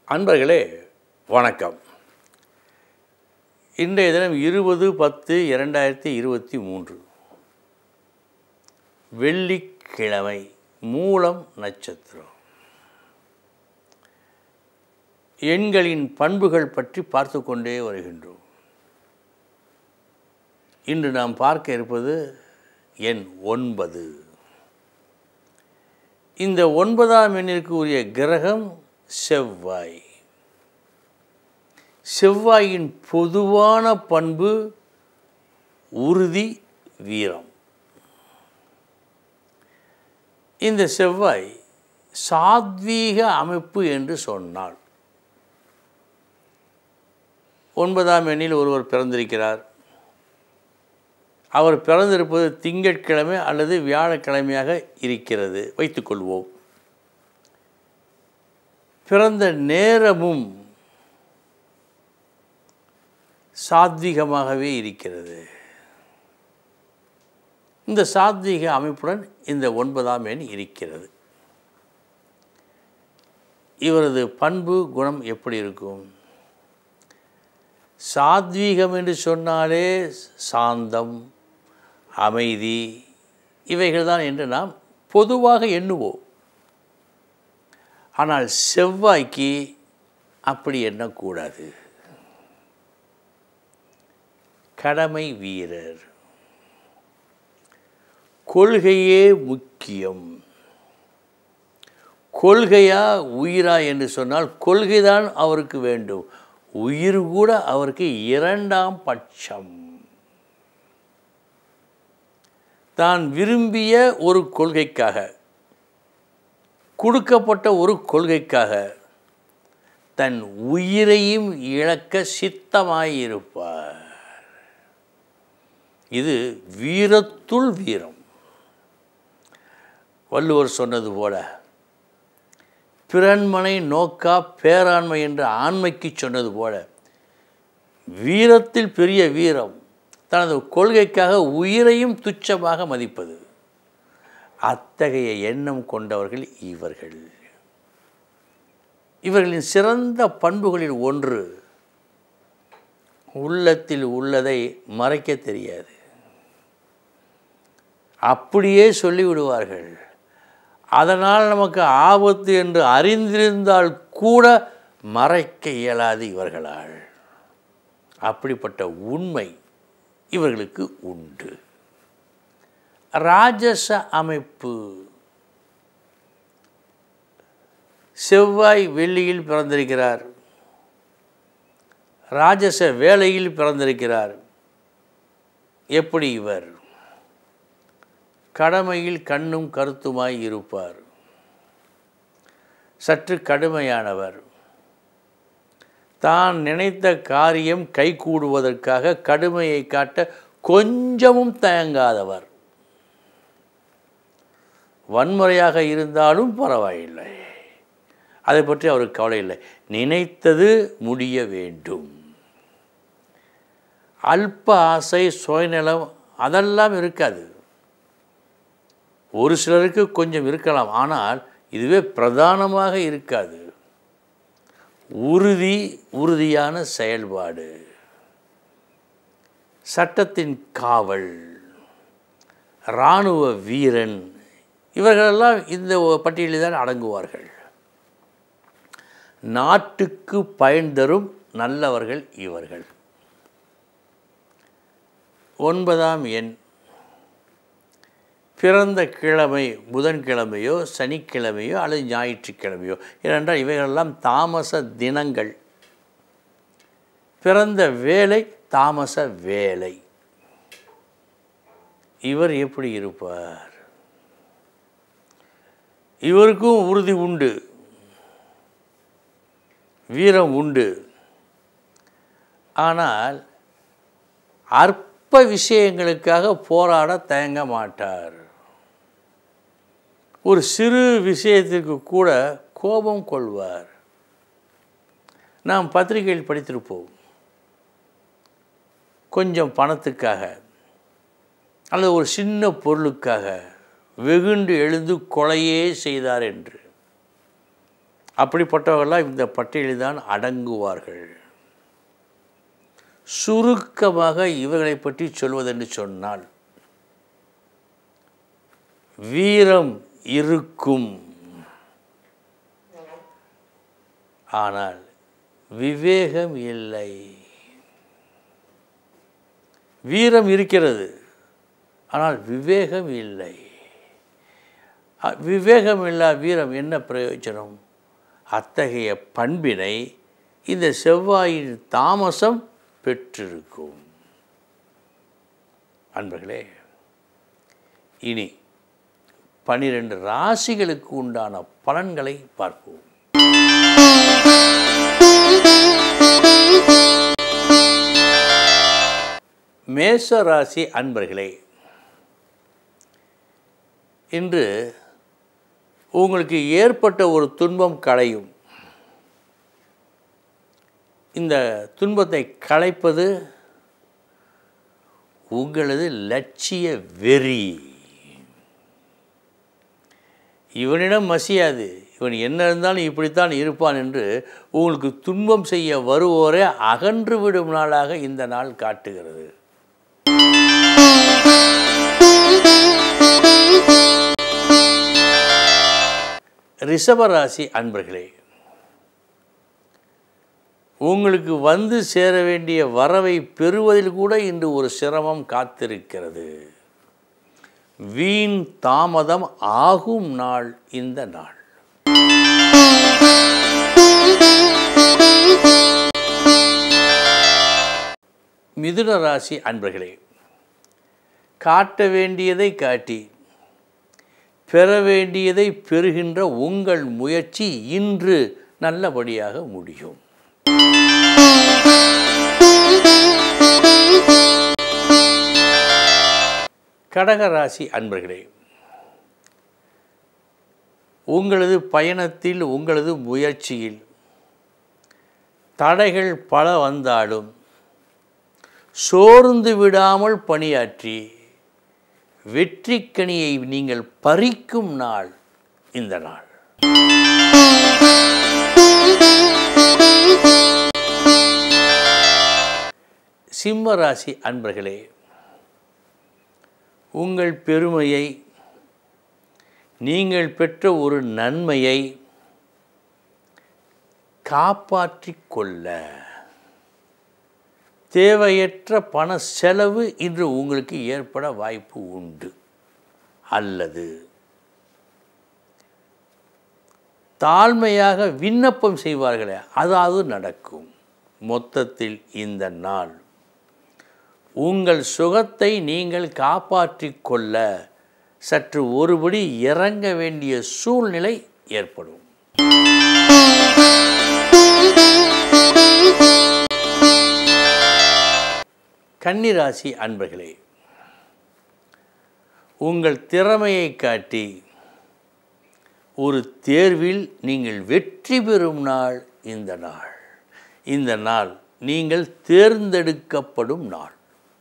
அன்பர்களே வணக்கம் இன்றைய தினம் இருபது பத்து இரண்டாயிரத்தி இருபத்தி மூன்று வெள்ளிக்கிழமை மூலம் நட்சத்திரம் எண்களின் பண்புகள் பற்றி பார்த்து கொண்டே வருகின்றோம் இன்று நாம் பார்க்க இருப்பது எண் ஒன்பது இந்த ஒன்பதாம் எண்ணிற்கு உரிய கிரகம் செவ்வாய் செவ்வாயின் பொதுவான பண்பு உறுதி வீரம் இந்த செவ்வாய் சாத்வீக அமைப்பு என்று சொன்னாள் ஒன்பதாம் எண்ணில் ஒருவர் பிறந்திருக்கிறார் அவர் பிறந்திருப்பது திங்கட்கிழமை அல்லது வியாழக்கிழமையாக இருக்கிறது வைத்துக்கொள்வோம் பிறந்த நேரமும் சாத்வீகமாகவே இருக்கிறது இந்த சாத்வீக அமைப்புடன் இந்த ஒன்பதாம் எண் இருக்கிறது இவரது பண்பு குணம் எப்படி இருக்கும் சாத்வீகம் என்று சொன்னாலே சாந்தம் அமைதி இவைகள்தான் என்று நாம் பொதுவாக எண்ணுவோம் ஆனால் செவ்வாய்க்கு அப்படி எண்ணக்கூடாது கடமை வீரர் கொள்கையே முக்கியம் கொள்கையா உயிரா என்று சொன்னால் கொள்கைதான் அவருக்கு வேண்டும் உயிர் கூட அவருக்கு இரண்டாம் பட்சம் தான் விரும்பிய ஒரு கொள்கைக்காக கொடுக்கப்பட்ட ஒரு கொள்கைக்காக தன் உயிரையும் இழக்க சித்தமாயிருப்பார் இது வீரத்துள் வீரம் வள்ளுவர் சொன்னது போல பிறன்மனை நோக்கா பேராண்மை என்ற ஆண்மைக்கு சொன்னது போல வீரத்தில் பெரிய வீரம் தனது கொள்கைக்காக உயிரையும் துச்சமாக மதிப்பது அத்தகைய எண்ணம் கொண்டவர்கள் இவர்கள் இவர்களின் சிறந்த பண்புகளில் ஒன்று உள்ளத்தில் உள்ளதை மறைக்க தெரியாது அப்படியே சொல்லிவிடுவார்கள் அதனால் நமக்கு ஆபத்து என்று அறிந்திருந்தால் கூட மறைக்க இயலாது இவர்களால் அப்படிப்பட்ட உண்மை இவர்களுக்கு உண்டு ராஜச அமைப்பு செவ்வாய் வெள்ளியில் பிறந்திருக்கிறார் ராஜச வேலையில் பிறந்திருக்கிறார் எப்படி இவர் கடமையில் கண்ணும் கருத்துமாய் இருப்பார் சற்று கடுமையானவர் தான் நினைத்த காரியம் கைகூடுவதற்காக கடுமையை காட்ட கொஞ்சமும் தயங்காதவர் வன்முறையாக இருந்தாலும் பரவாயில்லை அதை பற்றி அவருக்கு கவலை இல்லை நினைத்தது முடிய வேண்டும் அல்ப ஆசை சுயநலம் அதெல்லாம் இருக்காது ஒரு சிலருக்கு கொஞ்சம் இருக்கலாம் ஆனால் இதுவே பிரதானமாக இருக்காது உறுதி உறுதியான செயல்பாடு சட்டத்தின் காவல் இராணுவ வீரன் இவர்களெல்லாம் இந்த பட்டியலில் தான் அடங்குவார்கள் நாட்டுக்கு பயன் தரும் நல்லவர்கள் இவர்கள் ஒன்பதாம் எண் பிறந்த கிழமை புதன்கிழமையோ சனிக்கிழமையோ அல்லது ஞாயிற்றுக்கிழமையோ ஏனென்றால் இவைகளெல்லாம் தாமச தினங்கள் பிறந்த வேலை தாமச வேலை இவர் எப்படி இருப்பார் இவருக்கும் உறுதி உண்டு வீரம் உண்டு ஆனால் அற்ப விஷயங்களுக்காக போராட தயங்க மாட்டார் ஒரு சிறு விஷயத்திற்கு கூட கோபம் கொள்வார் நாம் பத்திரிகையில் படித்திருப்போம் கொஞ்சம் பணத்துக்காக அல்லது ஒரு சின்ன பொருளுக்காக வெகுண்டு எழுந்து கொலையே செய்தார் என்று அப்படிப்பட்டவர்களாம் இந்த பட்டியலில் தான் அடங்குவார்கள் சுருக்கமாக இவர்களை பற்றி சொல்வதென்று சொன்னால் வீரம் இருக்கும் ஆனால் விவேகம் இல்லை வீரம் இருக்கிறது ஆனால் விவேகம் இல்லை அ- விவேகம் இல்லா வீரம் என்ன பிரயோஜனம் அத்தகைய பண்பினை இந்த செவ்வாயின் தாமசம் பெற்றிருக்கும் அன்பர்களே இனி பனிரெண்டு ராசிகளுக்கு உண்டான பலன்களை பார்ப்போம் மேச ராசி அன்பர்களே இன்று உங்களுக்கு ஏற்பட்ட ஒரு துன்பம் களையும் இந்த துன்பத்தை களைப்பது உங்களது லட்சிய வெறி இவனிடம் மசியாது இவன் என்ன இருந்தாலும் இப்படித்தான் இருப்பான் என்று உங்களுக்கு துன்பம் செய்ய வருவோரே அகன்று விடும் நாளாக இந்த நாள் காட்டுகிறது ரிஷபராசி அன்பர்களே உங்களுக்கு வந்து சேர வேண்டிய வரவை பெறுவதில் கூட இன்று ஒரு சிரமம் காத்திருக்கிறது வீண் தாமதம் ஆகும் நாள் இந்த நாள் மிதுன ராசி அன்பர்களே காட்ட வேண்டியதை காட்டி பெற வேண்டியதை பெறுகின்ற உங்கள் முயற்சி இன்று நல்லபடியாக முடியும் கடகராசி அன்பர்களே உங்களது பயணத்தில் உங்களது முயற்சியில் தடைகள் பல வந்தாலும் சோர்ந்து விடாமல் பணியாற்றி வெற்றிக்கனியை நீங்கள் பறிக்கும் நாள் இந்த நாள் சிம்ம ராசி அன்பர்களே உங்கள் பெருமையை நீங்கள் பெற்ற ஒரு நன்மையை காப்பாற்றிக் கொள்ள தேவையற்ற பண செலவு இன்று உங்களுக்கு ஏற்பட வாய்ப்பு உண்டு அல்லது தாழ்மையாக விண்ணப்பம் செய்வார்களே அதாவது நடக்கும் மொத்தத்தில் இந்த நாள் உங்கள் சுகத்தை நீங்கள் காப்பாற்றிக் கொள்ள சற்று ஒருபடி இறங்க வேண்டிய சூழ்நிலை ஏற்படும் கன்னிராசி அன்பர்களே உங்கள் திறமையை காட்டி ஒரு தேர்வில் நீங்கள் வெற்றி பெறும் நாள் இந்த நாள் இந்த நாள் நீங்கள் தேர்ந்தெடுக்கப்படும் நாள்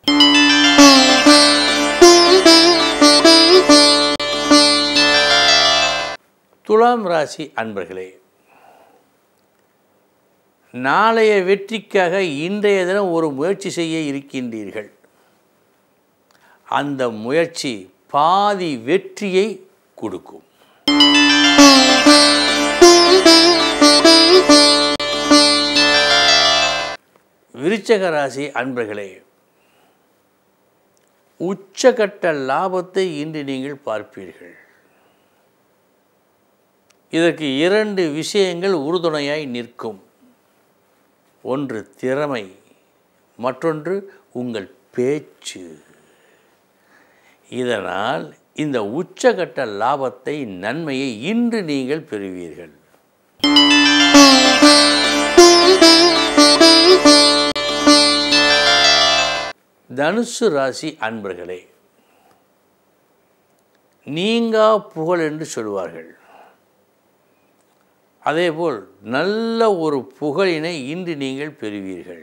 துலாம் ராசி அன்பர்களே நாளைய வெற்றிக்காக இன்றைய தினம் ஒரு முயற்சி செய்ய இருக்கின்றீர்கள் அந்த முயற்சி பாதி வெற்றியை கொடுக்கும் விருச்சக ராசி அன்பர்களே உச்சகட்ட லாபத்தை இன்று நீங்கள் பார்ப்பீர்கள் இதற்கு இரண்டு விஷயங்கள் உறுதுணையாய் நிற்கும் ஒன்று திறமை மற்றொன்று உங்கள் பேச்சு இதனால் இந்த உச்சகட்ட லாபத்தை நன்மையை இன்று நீங்கள் பெறுவீர்கள் தனுசு ராசி அன்பர்களே நீங்கா புகழ் என்று சொல்வார்கள் அதேபோல் நல்ல ஒரு புகழினை இன்று நீங்கள் பெறுவீர்கள்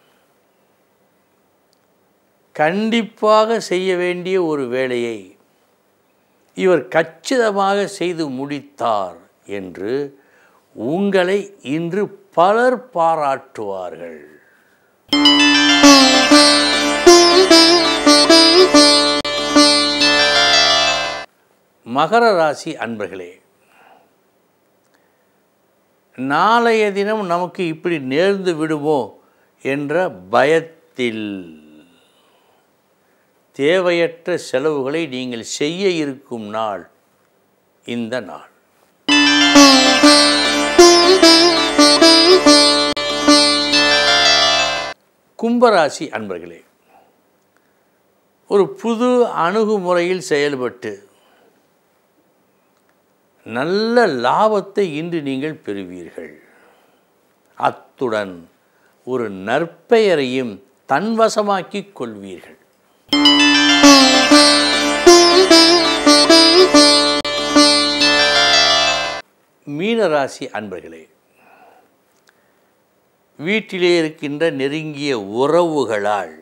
கண்டிப்பாக செய்ய வேண்டிய ஒரு வேலையை இவர் கச்சிதமாக செய்து முடித்தார் என்று உங்களை இன்று பலர் பாராட்டுவார்கள் மகர ராசி அன்பர்களே நாளைய தினம் நமக்கு இப்படி நேர்ந்து விடுமோ என்ற பயத்தில் தேவையற்ற செலவுகளை நீங்கள் செய்ய இருக்கும் நாள் இந்த நாள் கும்பராசி அன்பர்களே ஒரு புது அணுகுமுறையில் செயல்பட்டு நல்ல லாபத்தை இன்று நீங்கள் பெறுவீர்கள் அத்துடன் ஒரு நற்பெயரையும் தன்வசமாக்கிக் கொள்வீர்கள் மீனராசி அன்பர்களே வீட்டிலே இருக்கின்ற நெருங்கிய உறவுகளால்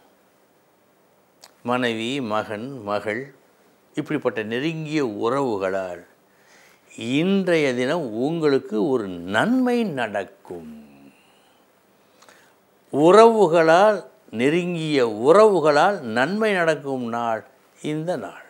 மனைவி மகன் மகள் இப்படிப்பட்ட நெருங்கிய உறவுகளால் இன்றைய தினம் உங்களுக்கு ஒரு நன்மை நடக்கும் உறவுகளால் நெருங்கிய உறவுகளால் நன்மை நடக்கும் நாள் இந்த நாள்